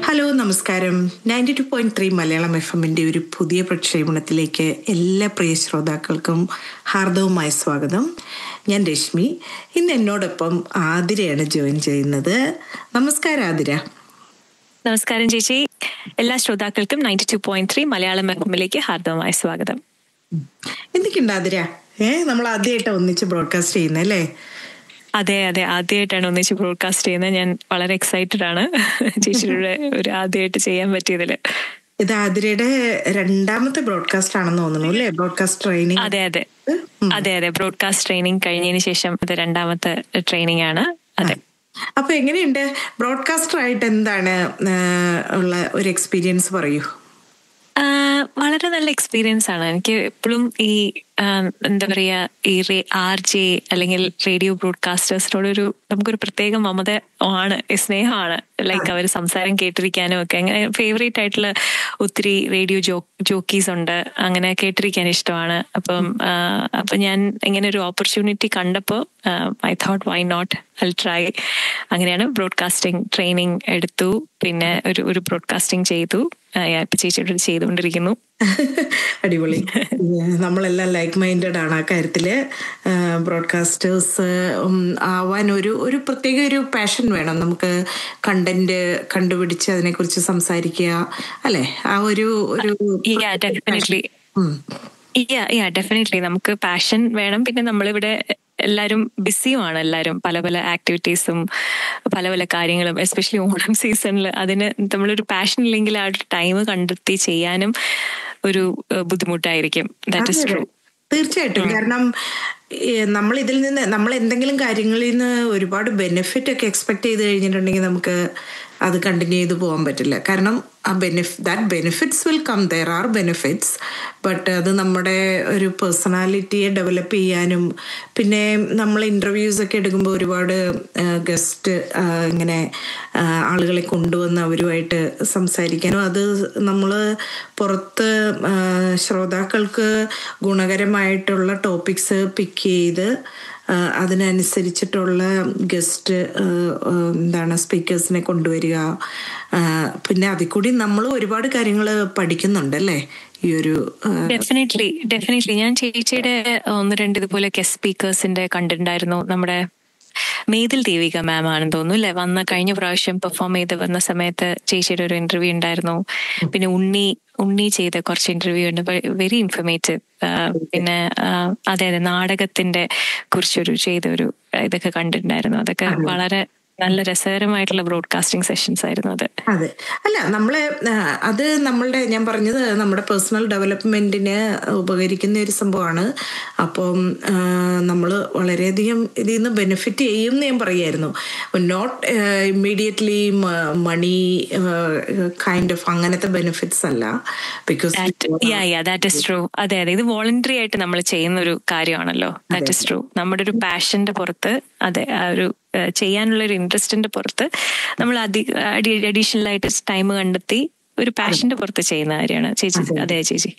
Hello നമസ്കാരം ninety two point three Malayalam F എമ്മിന്റെ ഒരു പുതിയ പ്രക്ഷേപണത്തിലേക്ക് എല്ലാ പ്രിയ ശ്രോതാക്കൾക്കും ഹാർദവുമായ സ്വാഗതം ഞാൻ രശ്മി ഇന്ന് എന്നോടൊപ്പം ആതിരയാണ് ജോയിൻ ചെയ്യുന്നത് നമസ്കാരം ആതിര നമസ്കാരം ചേച്ചി എല്ലാ ശ്രോതാക്കൾക്കും ninety two point three Malayalam എഫ്എമ്മിലേക്ക് ഹാർദവമായ സ്വാഗതം എന്തൊക്കെയുണ്ട് ആതിര ഏ നമ്മൾ ആദ്യമായിട്ട് ഒന്നിച്ച് ബ്രോഡ്കാസ്റ്റ് ചെയ്യുന്നത് അല്ലേ അതെ അതെ ആദ്യമായിട്ടാണ് ഒന്നിച്ച് ബ്രോഡ്കാസ്റ്റ് ചെയ്യുന്നത് ഞാൻ വളരെ എക്സൈറ്റഡ് ആണ് ചേച്ചിയുടെ ഒരു ആദ്യമായിട്ട് ചെയ്യാൻ പറ്റിയതില് ഇത് ആതിരയുടെ രണ്ടാമത്തെ ബ്രോഡ്കാസ്റ്റ് ആണെന്ന് തോന്നുന്നു അല്ലേ ബ്രോഡ്കാസ്റ്റ് ട്രെയിനിങ് അതെ അതെ അതെ അതെ ബ്രോഡ്കാസ്റ്റ് ട്രെയിനിങ് കഴിഞ്ഞതിന് ശേഷം ഇത് രണ്ടാമത്തെ ട്രെയിനിങ് ആണ് അതെ അപ്പൊ എങ്ങനെയുണ്ട് ബ്രോഡ്കാസ്റ്റർ ആയിട്ട് എന്താണ് ആ, ഉള്ള ഒരു എക്സ്പീരിയൻസ് പറയൂ ആ, വളരെ നല്ല എക്സ്പീരിയൻസ് ആണ് എനിക്ക് എപ്പോഴും ഈ ആ, എന്താ പറയാ ഈ ആർ ജെ അല്ലെങ്കിൽ റേഡിയോ ബ്രോഡ്കാസ്റ്റേഴ്സിനോട് ഒരു നമുക്കൊരു പ്രത്യേക മമത ആണ് സ്നേഹമാണ് ലൈക്ക് അവർ സംസാരം കേട്ടിരിക്കാനും ഒക്കെ അങ്ങനെ ഫേവറേറ്റ് ആയിട്ടുള്ള ഒത്തിരി റേഡിയോ ജോ ജോക്കീസ് ഉണ്ട് അങ്ങനെ കേട്ടിരിക്കാൻ ഇഷ്ടമാണ് അപ്പം ആ, അപ്പൊ ഞാൻ ഇങ്ങനെ ഒരു ഓപ്പർച്യൂണിറ്റി കണ്ടപ്പോൾ I thought why not I try അങ്ങനെയാണ് ബ്രോഡ്കാസ്റ്റിംഗ് ട്രെയിനിങ് എടുത്തു പിന്നെ ഒരു ഒരു ബ്രോഡ്കാസ്റ്റിംഗ് ചെയ്തു ആ, ഞാൻ ഇപ്പൊ ചേച്ചിയോട് ചെയ്തുകൊണ്ടിരിക്കുന്നു അടിപൊളി നമ്മളെല്ലാം ലൈക്ക് മൈൻഡഡ് ആണ് ആ കാര്യത്തില് ബ്രോഡ്കാസ്റ്റേഴ്സ് ആവാൻ ഒരു ഒരു പ്രത്യേക ഒരു പാഷൻ വേണം നമുക്ക് കണ്ടന്റ് കണ്ടുപിടിച്ച് അതിനെക്കുറിച്ച് സംസാരിക്കുക അല്ലെ ആ ഒരു ഒരു യാ ഡെഫിനറ്റ്ലി ഉം. യാ യാ ഡെഫിനറ്റ്ലി നമുക്ക് പാഷൻ വേണം പിന്നെ നമ്മളിവിടെ എല്ലാവരും ബിസിയുമാണ് എല്ലാവരും പല പല ആക്ടിവിറ്റീസും പല പല കാര്യങ്ങളും എസ്പെഷ്യലി ഓണം സീസണിൽ അതിന് നമ്മളൊരു പാഷൻ ഇല്ലെങ്കിൽ ആ ഒരു ടൈം കണ്ടെത്തി ചെയ്യാനും ഒരു ഏഹ്, ബുദ്ധിമുട്ടായിരിക്കും ദാറ്റ് ഇസ് ട്രൂ തീർച്ചയായിട്ടും കാരണം നമ്മൾ ഇതിൽ നിന്ന് നമ്മൾ എന്തെങ്കിലും കാര്യങ്ങളിൽ നിന്ന് ഒരുപാട് ബെനിഫിറ്റ് ഒക്കെ എക്സ്പെക്ട് ചെയ്ത് കഴിഞ്ഞിട്ടുണ്ടെങ്കിൽ നമുക്ക് അത് കണ്ടിന്യൂ ചെയ്ത് പോകാൻ പറ്റില്ല കാരണം ആ ബെനിഫ് that benefits will come there are benefits but അത് നമ്മുടെ ഒരു പേഴ്സണാലിറ്റിയെ ഡെവലപ്പ് ചെയ്യാനും പിന്നെ നമ്മൾ ഇൻ്റർവ്യൂസ് ഒക്കെ എടുക്കുമ്പോൾ ഒരുപാട് ഗസ്റ്റ് ഇങ്ങനെ ആ, ആളുകളെ കൊണ്ടുവന്ന് അവരുമായിട്ട് സംസാരിക്കാനും അത് നമ്മൾ പുറത്ത് ആ, ശ്രോതാക്കൾക്ക് ഗുണകരമായിട്ടുള്ള ടോപ്പിക്സ് പിക്ക് ചെയ്ത് ആ, അതിനനുസരിച്ചിട്ടുള്ള ഗസ്റ്റ് എന്താണ് സ്പീക്കേഴ്സിനെ കൊണ്ടുവരിക ആ, പിന്നെ അതിൽ കൂടി നമ്മൾ ഒരുപാട് കാര്യങ്ങൾ പഠിക്കുന്നുണ്ടല്ലേ ഈ ഒരു ആ, ഡെഫിനറ്റ്ലി ഡെഫിനറ്റ്ലി ഞാൻ ചേച്ചിയുടെ ഒന്ന് രണ്ട് ഇതുപോലെ ഗസ്റ്റ് സ്പീക്കേഴ്സിന്റെ കണ്ടിട്ടുണ്ടായിരുന്നു നമ്മുടെ മേതിൽ ദേവിക മാം ആണെന്ന് തോന്നുന്നു അല്ലെ വന്ന കഴിഞ്ഞ പ്രാവശ്യം പെർഫോം ചെയ്ത് വന്ന സമയത്ത് ചേച്ചിയുടെ ഒരു ഇന്റർവ്യൂ ഉണ്ടായിരുന്നു പിന്നെ ഉണ്ണി ഉണ്ണി ചെയ്ത കുറച്ച് ഇന്റർവ്യൂ ഉണ്ട് വെരി ഇൻഫർമേറ്റീവ് പിന്നെ ആ, അതെ അതെ നാടകത്തിന്റെ കുറിച്ചൊരു ചെയ്ത ഒരു ഇതൊക്കെ കണ്ടിട്ടുണ്ടായിരുന്നു അതൊക്കെ വളരെ നല്ല രസകരമായിട്ടുള്ള ബ്രോഡ്കാസ്റ്റിംഗ് സെഷൻസ് ആയിരുന്നു അത് അതെ അല്ല നമ്മളെ ആ, അത് നമ്മളുടെ ഞാൻ പറഞ്ഞത് നമ്മുടെ പേഴ്സണൽ ഡെവലപ്മെന്റിന് ഉപകരിക്കുന്ന ഒരു സംഭവമാണ് അപ്പം നമ്മൾ വളരെയധികം ഇതിൽ നിന്ന് ബെനിഫിറ്റ് ചെയ്യും എന്ന് ഞാൻ പറയായിരുന്നു not immediately money kind of അങ്ങനത്തെ ബെനിഫിറ്റ്സ് അല്ല because yeah yeah that is true അതെ അതെ ഇത് വോളണ്ടറി ആയിട്ട് നമ്മൾ ചെയ്യുന്ന ഒരു കാര്യമാണല്ലോ ദാറ്റ് ഇസ് ട്രൂ നമ്മുടെ ഒരു പാഷന്റെ പുറത്ത് അതെ ആ ഒരു ഏഹ്, ചെയ്യാനുള്ള ഒരു ഇൻട്രസ്റ്റിന്റെ പുറത്ത് നമ്മൾ അഡീഷണൽ ആയിട്ട് ടൈം കണ്ടെത്തി ഒരു പാഷന്റെ പുറത്ത് ചെയ്യുന്ന കാര്യമാണ് ചേച്ചി അതെ ചേച്ചി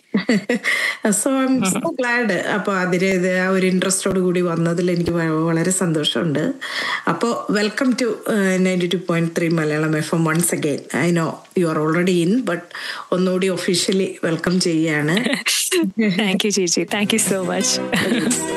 so I am so glad അപ്പോൾ അതിന് ഇത് ആ ഒരു ഇൻട്രസ്റ്റോട് കൂടി വന്നതിൽ എനിക്ക് വ- വളരെ സന്തോഷമുണ്ട് അപ്പോൾ welcome to ninety two point three Malayalam F M once again I know you are already in but ഒന്നുകൂടി ഒഫീഷ്യലി വെൽക്കം ചെയ്യാണ് താങ്ക് യു ചേച്ചി താങ്ക് യു സോ മച്ച്